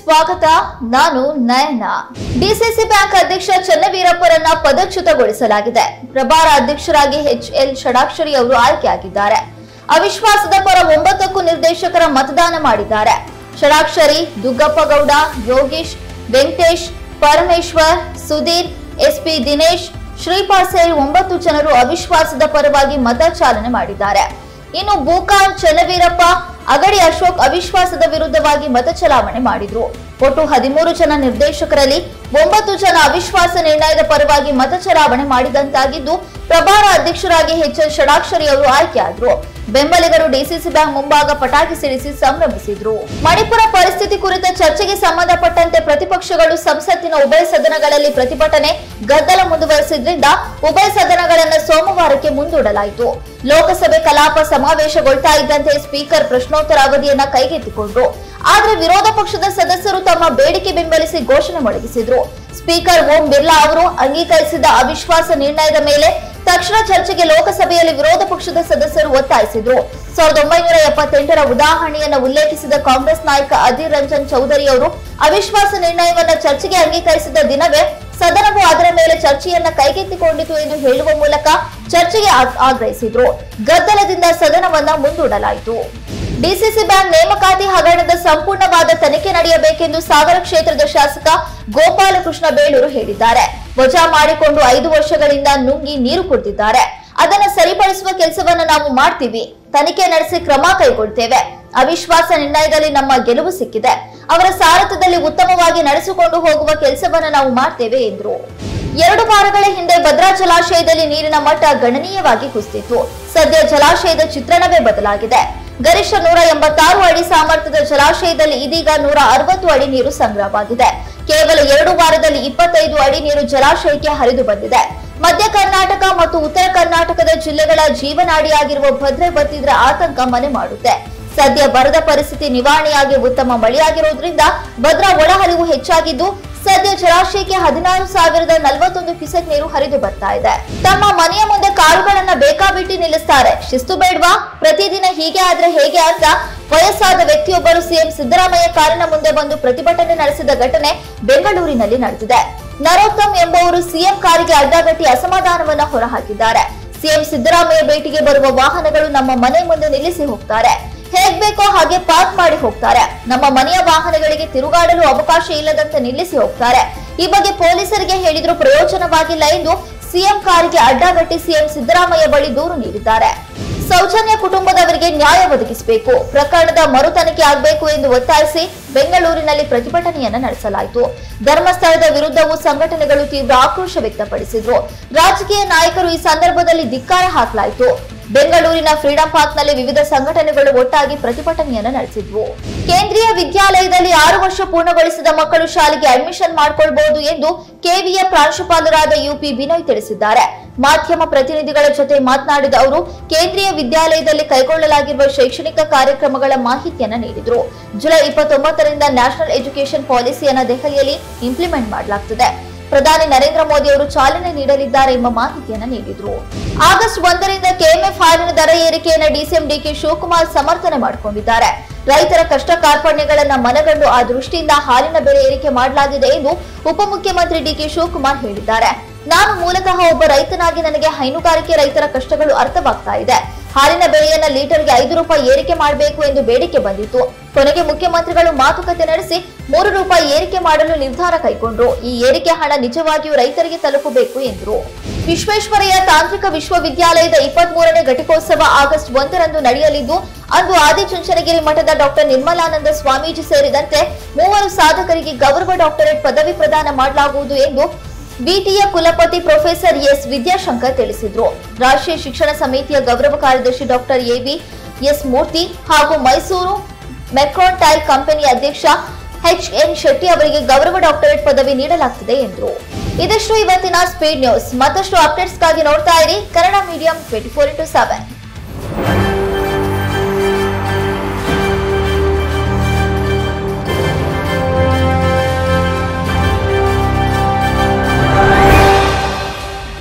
ಸ್ವಾಗತ ನಾನು ನಯನ DCC bank ಅಧ್ಯಕ್ಷ ಚನ್ನವೀರಪ್ಪರನ್ನ ಪದಚ್ಯುತಗೊಳಿಸಲಾಗಿದೆ ಪ್ರಭಾರ ಅಧ್ಯಕ್ಷರಾಗಿ ಎಚ್ ಎಲ್ ಷಡಾಕ್ಷರಿ ಅವರು ಆಯ್ಕೆಯಾಗಿದ್ದಾರೆ ಅವಿಶ್ವಾಸದ ಪರ ಒಂಬತ್ತಕ್ಕೂ ನಿರ್ದೇಶಕರ ಮತದಾನ ಮಾಡಿದ್ದಾರೆ ಷಡಾಕ್ಷರಿ ದುಗ್ಗಪ್ಪ ಗೌಡ ಯೋಗೀಶ್ ವೆಂಕಟೇಶ್ ಪರಮೇಶ್ವರ್ ಸುಧೀರ್ ಎಸ್ಪಿ ದಿನೇಶ್ ಶ್ರೀಪಾದ್ ಸೇರಿ ಒಂಬತ್ತು ಜನರು ಅವಿಶ್ವಾಸದ ಪರವಾಗಿ ಮತ ಚಾಲನೆ ಮಾಡಿದ್ದಾರೆ ಇನ್ನು ಬೂಕಾನ್ ಚನ್ನವೀರಪ್ಪ ಅಗಡಿ ಅಶೋಕ್ ಅವಿಶ್ವಾಸದ ವಿರುದ್ಧವಾಗಿ ಮತ ಚಲಾವಣೆ ಮಾಡಿದ್ರು ಒಟ್ಟು ಹದಿಮೂರು ಜನ ನಿರ್ದೇಶಕರಲ್ಲಿ ಒಂಬತ್ತು ಜನ ಅವಿಶ್ವಾಸ ನಿರ್ಣಯದ ಪರವಾಗಿ ಮತ ಚಲಾವಣೆ ಮಾಡಿದಂತಾಗಿದ್ದು ಪ್ರಭಾರ ಅಧ್ಯಕ್ಷರಾಗಿ ಎಚ್ ಎಲ್ ಷಡಾಕ್ಷರಿ ಅವರು ಆಯ್ಕೆಯಾದ್ರು ಬೆಂಬಲಿಗರು ಡಿಸಿಸಿ ಬ್ಯಾಂಕ್ ಮುಂಭಾಗ ಪಟಾಕಿ ಸಿಡಿಸಿ ಸಂಭ್ರಮಿಸಿದ್ರು ಮಣಿಪುರ ಪರಿಸ್ಥಿತಿ ಕುರಿತ ಚರ್ಚೆಗೆ ಸಂಬಂಧಪಟ್ಟಂತೆ ಪ್ರತಿಪಕ್ಷಗಳು ಸಂಸತ್ತಿನ ಉಭಯ ಸದನಗಳಲ್ಲಿ ಪ್ರತಿಭಟನೆ ಗದ್ದಲ ಮುಂದುವರೆಸಿದ್ರಿಂದ ಉಭಯ ಸದನಗಳನ್ನು ಸೋಮವಾರಕ್ಕೆ ಮುಂದೂಡಲಾಯಿತು ಲೋಕಸಭೆ ಕಲಾಪ ಸಮಾವೇಶಗೊಳ್ತಾ ಇದ್ದಂತೆ ಸ್ಪೀಕರ್ ಪ್ರಶ್ನೋತ್ತರ ಅವಧಿಯನ್ನ ಕೈಗೆತ್ತಿಕೊಂಡ್ರು ಆದ್ರೆ ವಿರೋಧ ಪಕ್ಷದ ಸದಸ್ಯರು ತಮ್ಮ ಬೇಡಿಕೆ ಬೆಂಬಲಿಸಿ ಘೋಷಣೆ ಮೊಳಗಿಸಿದ್ರು ಸ್ಪೀಕರ್ ಓಂ ಬಿರ್ಲಾ ಅವರು ಅಂಗೀಕರಿಸಿದ ಅವಿಶ್ವಾಸ ನಿರ್ಣಯದ ಮೇಲೆ ತಕ್ಷಣ ಚರ್ಚೆಗೆ ಲೋಕಸಭೆಯಲ್ಲಿ ವಿರೋಧ ಪಕ್ಷದ ಸದಸ್ಯರು ಒತ್ತಾಯಿಸಿದ್ರು ಸಾವಿರದ ಒಂಬೈನೂರ ಎಪ್ಪತ್ತೆಂಟರ ಉದಾಹರಣೆಯನ್ನು ಉಲ್ಲೇಖಿಸಿದ ಕಾಂಗ್ರೆಸ್ ನಾಯಕ ಅಧೀರ್ ರಂಜನ್ ಚೌಧರಿ ಅವರು ಅವಿಶ್ವಾಸ ನಿರ್ಣಯವನ್ನ ಚರ್ಚೆಗೆ ಅಂಗೀಕರಿಸಿದ ದಿನವೇ ಸದನವು ಅದರ ಮೇಲೆ ಚರ್ಚೆಯನ್ನ ಕೈಗೆತ್ತಿಕೊಂಡಿತು ಎಂದು ಹೇಳುವ ಮೂಲಕ ಚರ್ಚೆಗೆ ಆ- ಆಗ್ರಹಿಸಿದ್ರು ಗದ್ದಲದಿಂದ ಸದನವನ್ನ ಮುಂದೂಡಲಾಯಿತು ಡಿಸಿಸಿ ಬ್ಯಾಂಕ್ ನೇಮಕಾತಿ ಹಗರಣದ ಸಂಪೂರ್ಣವಾದ ತನಿಖೆ ನಡೆಯಬೇಕೆಂದು ಸಾಗರ ಕ್ಷೇತ್ರದ ಶಾಸಕ ಗೋಪಾಲಕೃಷ್ಣ ಬೇಳೂರು ಹೇಳಿದ್ದಾರೆ ವಜಾ ಮಾಡಿಕೊಂಡು ಐದು ವರ್ಷಗಳಿಂದ ನುಂಗಿ ನೀರು ಕುಡಿದಿದ್ದಾರೆ ಅದನ್ನ ಸರಿಪಡಿಸುವ ಕೆಲಸವನ್ನ ನಾವು ಮಾಡ್ತೀವಿ ತನಿಖೆ ನಡೆಸಿ ಕ್ರಮ ಕೈಗೊಳ್ತೇವೆ ಅವಿಶ್ವಾಸ ನಿರ್ಣಯದಲ್ಲಿ ನಮ್ಮ ಗೆಲುವು ಸಿಕ್ಕಿದೆ ಅವರ ಸಾರಥ್ಯದಲ್ಲಿ ಉತ್ತಮವಾಗಿ ನಡೆಸಿಕೊಂಡು ಹೋಗುವ ಕೆಲಸವನ್ನ ನಾವು ಮಾಡ್ತೇವೆ ಎಂದರು ಎರಡು ವಾರಗಳ ಹಿಂದೆ ಭದ್ರಾ ಜಲಾಶಯದಲ್ಲಿ ನೀರಿನ ಮಟ್ಟ ಗಣನೀಯವಾಗಿ ಕುಸಿದಿತ್ತು ಸದ್ಯ ಜಲಾಶಯದ ಚಿತ್ರಣವೇ ಬದಲಾಗಿದೆ ಗರಿಷ್ಠ ನೂರ ಎಂಬತ್ತಾರು ಅಡಿ ಸಾಮರ್ಥ್ಯದ ಜಲಾಶಯದಲ್ಲಿ ಇದೀಗ ನೂರ ಅರವತ್ತು ಅಡಿ ನೀರು ಸಂಗ್ರಹವಾಗಿದೆ ಕೇವಲ ಎರಡು ವಾರದಲ್ಲಿ ಇಪ್ಪತ್ತೈದು ಅಡಿ ನೀರು ಜಲಾಶಯಕ್ಕೆ ಹರಿದು ಬಂದಿದೆ ಮಧ್ಯ ಕರ್ನಾಟಕ ಮತ್ತು ಉತ್ತರ ಕರ್ನಾಟಕದ ಜಿಲ್ಲೆಗಳ ಜೀವನಾಡಿಯಾಗಿರುವ ಭದ್ರೆ ಬತ್ತಿದ್ರೆ ಆತಂಕ ಮನೆ ಮಾಡುತ್ತೆ ಸದ್ಯ ಬರದ ಪರಿಸ್ಥಿತಿ ನಿವಾರಣೆಯಾಗಿ ಉತ್ತಮ ಮಳೆಯಾಗಿರುವುದರಿಂದ ಭದ್ರಾ ಒಳಹರಿವು ಹೆಚ್ಚಾಗಿದ್ದು ಸದ್ಯ ಜಲಾಶಯಕ್ಕೆ ಹದಿನಾರು ಸಾವಿರದ ನಲವತ್ತೊಂದು ಕ್ಯೂಸೆಕ್ ನೀರು ಹರಿದು ಬರ್ತಾ ಇದೆ ತಮ್ಮ ಮನೆಯ ಮುಂದೆ ಕಾರುಗಳನ್ನ ಬೇಕಾಬಿಟ್ಟಿ ನಿಲ್ಲಿಸ್ತಾರೆ ಶಿಸ್ತು ಬೇಡ್ವಾ ಪ್ರತಿದಿನ ಹೀಗೆ ಆದ್ರೆ ಹೇಗೆ ಅಂತ ವಯಸ್ಸಾದ ವ್ಯಕ್ತಿಯೊಬ್ಬರು ಸಿಎಂ ಸಿದ್ದರಾಮಯ್ಯ ಕಾರಿನ ಮುಂದೆ ಬಂದು ಪ್ರತಿಭಟನೆ ನಡೆಸಿದ ಘಟನೆ ಬೆಂಗಳೂರಿನಲ್ಲಿ ನಡೆದಿದೆ ನರೋತ್ತಮ್ ಎಂಬುವರು ಸಿಎಂ ಕಾರಿಗೆ ಅಡ್ಡಗಟ್ಟಿ ಅಸಮಾಧಾನವನ್ನ ಹೊರಹಾಕಿದ್ದಾರೆ ಸಿಎಂ ಸಿದ್ದರಾಮಯ್ಯ ಭೇಟಿಗೆ ಬರುವ ವಾಹನಗಳು ನಮ್ಮ ಮನೆ ಮುಂದೆ ನಿಲ್ಲಿಸಿ ಹೋಗ್ತಾರೆ ಹೇಗ್ ಬೇಕೋ ಹಾಗೆ ಪಾರ್ಕ್ ಮಾಡಿ ಹೋಗ್ತಾರೆ ನಮ್ಮ ಮನೆಯ ವಾಹನಗಳಿಗೆ ತಿರುಗಾಡಲು ಅವಕಾಶ ಇಲ್ಲದಂತೆ ನಿಲ್ಲಿಸಿ ಹೋಗ್ತಾರೆ ಈ ಬಗ್ಗೆ ಪೊಲೀಸರಿಗೆ ಹೇಳಿದ್ರು ಪ್ರಯೋಜನವಾಗಿಲ್ಲ ಎಂದು ಸಿಎಂ ಕಾರಿಗೆ ಅಡ್ಡಗಟ್ಟಿ ಸಿಎಂ ಸಿದ್ದರಾಮಯ್ಯ ಬಳಿ ದೂರು ನೀಡಿದ್ದಾರೆ ಸೌಜನ್ಯ ಕುಟುಂಬದವರಿಗೆ ನ್ಯಾಯ ಒದಗಿಸಬೇಕು ಪ್ರಕರಣದ ಮರು ತನಿಖೆ ಆಗಬೇಕು ಎಂದು ಒತ್ತಾಯಿಸಿ ಬೆಂಗಳೂರಿನಲ್ಲಿ ಪ್ರತಿಭಟನೆಯನ್ನ ನಡೆಸಲಾಯಿತು ಧರ್ಮಸ್ಥಳದ ವಿರುದ್ಧವೂ ಸಂಘಟನೆಗಳು ತೀವ್ರ ಆಕ್ರೋಶ ವ್ಯಕ್ತಪಡಿಸಿದ್ರು ರಾಜಕೀಯ ನಾಯಕರು ಈ ಸಂದರ್ಭದಲ್ಲಿ ಧಿಕ್ಕಾರ ಹಾಕಲಾಯಿತು ಬೆಂಗಳೂರಿನ ಫ್ರೀಡಂ ಪಾರ್ಕ್ನಲ್ಲಿ ವಿವಿಧ ಸಂಘಟನೆಗಳು ಒಟ್ಟಾಗಿ ಪ್ರತಿಭಟನೆಯನ್ನ ನಡೆಸಿದ್ವು ಕೇಂದ್ರೀಯ ವಿದ್ಯಾಲಯದಲ್ಲಿ ಆರು ವರ್ಷ ಪೂರ್ಣಗೊಳಿಸಿದ ಮಕ್ಕಳು ಶಾಲೆಗೆ ಅಡ್ಮಿಷನ್ ಮಾಡಿಕೊಳ್ಳಬಹುದು ಎಂದು ಕೆವಿಯ ಪ್ರಾಂಶುಪಾಲರಾದ ಯುಪಿ ವಿನಯ್ ತಿಳಿಸಿದ್ದಾರೆ ಮಾಧ್ಯಮ ಪ್ರತಿನಿಧಿಗಳ ಜೊತೆ ಮಾತನಾಡಿದ ಅವರು ಕೇಂದ್ರೀಯ ವಿದ್ಯಾಲಯದಲ್ಲಿ ಕೈಗೊಳ್ಳಲಾಗಿರುವ ಶೈಕ್ಷಣಿಕ ಕಾರ್ಯಕ್ರಮಗಳ ಮಾಹಿತಿಯನ್ನ ನೀಡಿದರು ಜುಲೈ ಇಪ್ಪತ್ತೊಂಬತ್ತರಿಂದ ನ್ಯಾಷನಲ್ ಎಜುಕೇಶನ್ ಪಾಲಿಸಿಯನ್ನ ದೆಹಲಿಯಲ್ಲಿ ಇಂಪ್ಲಿಮೆಂಟ್ ಮಾಡಲಾಗುತ್ತದೆ ಪ್ರಧಾನಿ ನರೇಂದ್ರ ಮೋದಿ ಅವರು ಚಾಲನೆ ನೀಡಲಿದ್ದಾರೆ ಎಂಬ ಮಾಹಿತಿಯನ್ನ ನೀಡಿದ್ರು ಆಗಸ್ಟ್ ಒಂದರಿಂದ ಕೆಎಂಎಫ್ ಹಾಲಿನ ದರ ಏರಿಕೆಯನ್ನ ಡಿಸಿಎಂ ಡಿಕೆ ಶಿವಕುಮಾರ್ ಸಮರ್ಥನೆ ಮಾಡಿಕೊಂಡಿದ್ದಾರೆ ರೈತರ ಕಷ್ಟ ಕಾರ್ಪಣ್ಯಗಳನ್ನ ಮನಗಂಡು ಆ ದೃಷ್ಟಿಯಿಂದ ಹಾಲಿನ ಬೆಲೆ ಏರಿಕೆ ಮಾಡಲಾಗಿದೆ ಎಂದು ಉಪಮುಖ್ಯಮಂತ್ರಿ ಡಿಕೆ ಶಿವಕುಮಾರ್ ಹೇಳಿದ್ದಾರೆ ನಾನು ಮೂಲತಃ ಒಬ್ಬ ರೈತನಾಗಿ ನನಗೆ ಹೈನುಗಾರಿಕೆ ರೈತರ ಕಷ್ಟಗಳು ಅರ್ಥವಾಗ್ತಾ ಇದೆ ಹಾಲಿನ ಬೆಲೆಯನ್ನ ಲೀಟರ್ಗೆ ಐದು ರೂಪಾಯಿ ಏರಿಕೆ ಮಾಡಬೇಕು ಎಂದು ಬೇಡಿಕೆ ಬಂದಿತ್ತು ಕೊನೆಗೆ ಮುಖ್ಯಮಂತ್ರಿಗಳು ಮಾತುಕತೆ ನಡೆಸಿ ಮೂರು ರೂಪಾಯಿ ಏರಿಕೆ ಮಾಡಲು ನಿರ್ಧಾರ ಕೈಗೊಂಡ್ರು ಈ ಏರಿಕೆ ಹಣ ನಿಜವಾಗಿಯೂ ರೈತರಿಗೆ ತಲುಪಬೇಕು ಎಂದರು ವಿಶ್ವೇಶ್ವರಯ್ಯ ತಾಂತ್ರಿಕ ವಿಶ್ವವಿದ್ಯಾಲಯದ ಇಪ್ಪತ್ತ್ ಮೂರನೇ ಘಟಿಕೋತ್ಸವ ಆಗಸ್ಟ್ ಒಂದರಂದು ನಡೆಯಲಿದ್ದು ಅಂದು ಆದಿಚುಂಚನಗಿರಿ ಮಠದ ಡಾಕ್ಟರ್ ನಿರ್ಮಲಾನಂದ ಸ್ವಾಮೀಜಿ ಸೇರಿದಂತೆ ಮೂವರು ಸಾಧಕರಿಗೆ ಗೌರವ ಡಾಕ್ಟರೇಟ್ ಪದವಿ ಪ್ರದಾನ ಮಾಡಲಾಗುವುದು ಎಂದು ವಿಟಿಯ ಕುಲಪತಿ ಪ್ರೊಫೆಸರ್ ಎಸ್ ವಿದ್ಯಾಶಂಕರ್ ತಿಳಿಸಿದ್ರು ರಾಷ್ಟ್ರೀಯ ಶಿಕ್ಷಣ ಸಮಿತಿಯ ಗೌರವ ಕಾರ್ಯದರ್ಶಿ ಡಾಕ್ಟರ್ ಎಬಿ ಎಸ್ ಮೂರ್ತಿ ಹಾಗೂ ಮೈಸೂರು ಮೆಕ್ರಾನ್ ಟೈಲ್ ಕಂಪನಿ ಅಧ್ಯಕ್ಷ ಎಚ್ ಎನ್ ಶೆಟ್ಟಿ ಅವರಿಗೆ ಗೌರವ ಡಾಕ್ಟರೇಟ್ ಪದವಿ ನೀಡಲಾಗ್ತಿದೆ ಎಂದರು ಇದಿಷ್ಟು ಇವತ್ತಿನ ಸ್ಪೀಡ್ ನ್ಯೂಸ್ ಮತ್ತಷ್ಟು ಅಪ್ಡೇಟ್ಸ್ಗಾಗಿ ನೋಡ್ತಾ ಇರಿ Kannada medium twenty four into seven